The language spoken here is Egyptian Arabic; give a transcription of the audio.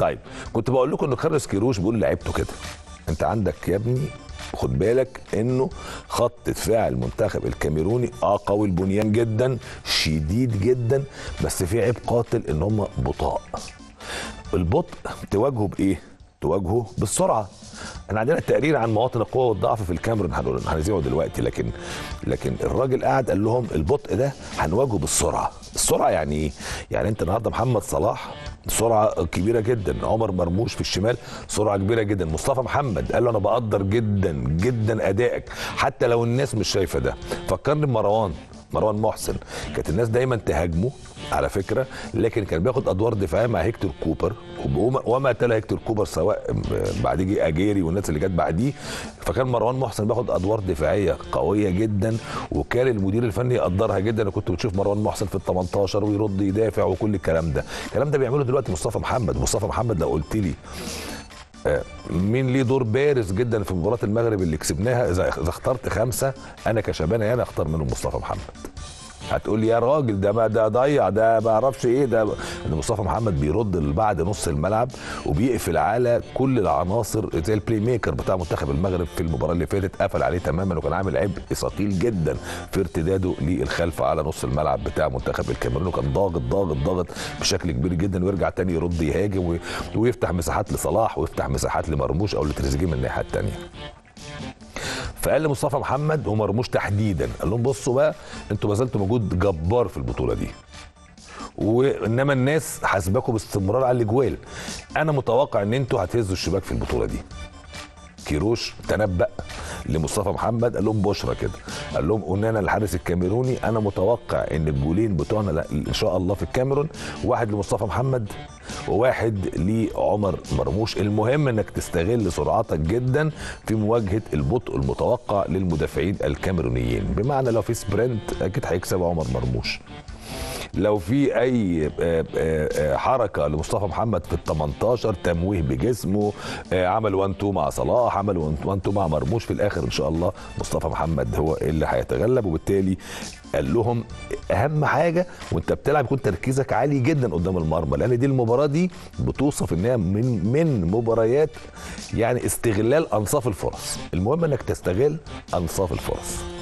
طيب كنت بقول لكم ان كارلوس كيروش بيقول لعيبته كده انت عندك يا ابني خد بالك انه خط دفاع المنتخب الكاميروني اه قوي البنيان جدا شديد جدا بس في عيب قاتل ان هم بطاء البطء تواجهه بايه؟ تواجهه بالسرعه احنا عندنا تقرير عن مواطن القوه والضعف في الكاميرون هنقول- هنذيعه دلوقتي لكن لكن الراجل قاعد قال لهم البطء ده هنواجهه بالسرعه السرعه يعني ايه يعني انت النهارده محمد صلاح سرعه كبيره جدا عمر مرموش في الشمال سرعه كبيره جدا مصطفى محمد قال له انا بقدر جدا جدا ادائك حتى لو الناس مش شايفه ده فكرني بمروان مروان محسن كانت الناس دايما تهاجمه على فكره لكن كان بياخد ادوار دفاعيه مع هيكتور كوبر وما- وما تلا هيكتور كوبر سواء بعد جه اجيري والناس اللي جت بعديه فكان مروان محسن بياخد ادوار دفاعيه قويه جدا وكان المدير الفني يقدرها جدا انا كنت بتشوف مروان محسن في ال 18 ويرد يدافع وكل الكلام ده الكلام ده بيعمله دلوقتي مصطفى محمد مصطفى محمد لو قلت لي آه، مين ليه دور بارز جدا في مباراه المغرب اللي كسبناها اذا اذا اخترت خمسه انا كشبانه انا اختار منهم مصطفى محمد هتقول لي يا راجل ده ما ده ضيع ده ما اعرفش ايه ده ان مصطفى محمد بيرد بعد نص الملعب وبيقفل على كل العناصر زي البلاي ميكر بتاع منتخب المغرب في المباراه اللي فاتت قفل عليه تماما وكان عامل عبء ثقيل جدا في ارتداده للخلف على نص الملعب بتاع منتخب الكاميرون وكان ضاغط ضاغط ضاغط بشكل كبير جدا ويرجع تاني يرد يهاجم وي- ويفتح مساحات لصلاح ويفتح مساحات لمرموش او لتريزيجيه من الناحيه الثانيه فقال لمصطفى محمد ومرموش تحديدا قال لهم بصوا بقى انتوا بذلتوا مجهود جبار في البطوله دي وانما الناس حاسباكم باستمرار على الاجوال انا متوقع ان انتوا هتهزوا الشباك في البطوله دي كيروش تنبأ لمصطفى محمد قال لهم بشرى كده قال لهم اونانا الحارس الكاميروني انا متوقع ان الجولين بتوعنا لا- ان شاء الله في الكاميرون واحد لمصطفى محمد وواحد لعمر مرموش المهم انك تستغل سرعتك جدا في مواجهه البطء المتوقع للمدافعين الكاميرونيين بمعنى لو في سبرنت اكيد هيكسب عمر مرموش لو في اي آه، آه، آه، حركه لمصطفى محمد في ال 18 تمويه بجسمه آه، عمل 1 2 مع صلاح عمل 1 2 مع مرموش في الاخر ان شاء الله مصطفى محمد هو اللي هيتغلب وبالتالي قال لهم اهم حاجه وانت بتلعب يكون تركيزك عالي جدا قدام المرمى لان دي المباراه دي بتوصف انها من من مباريات يعني استغلال انصاف الفرص المهم انك تستغل انصاف الفرص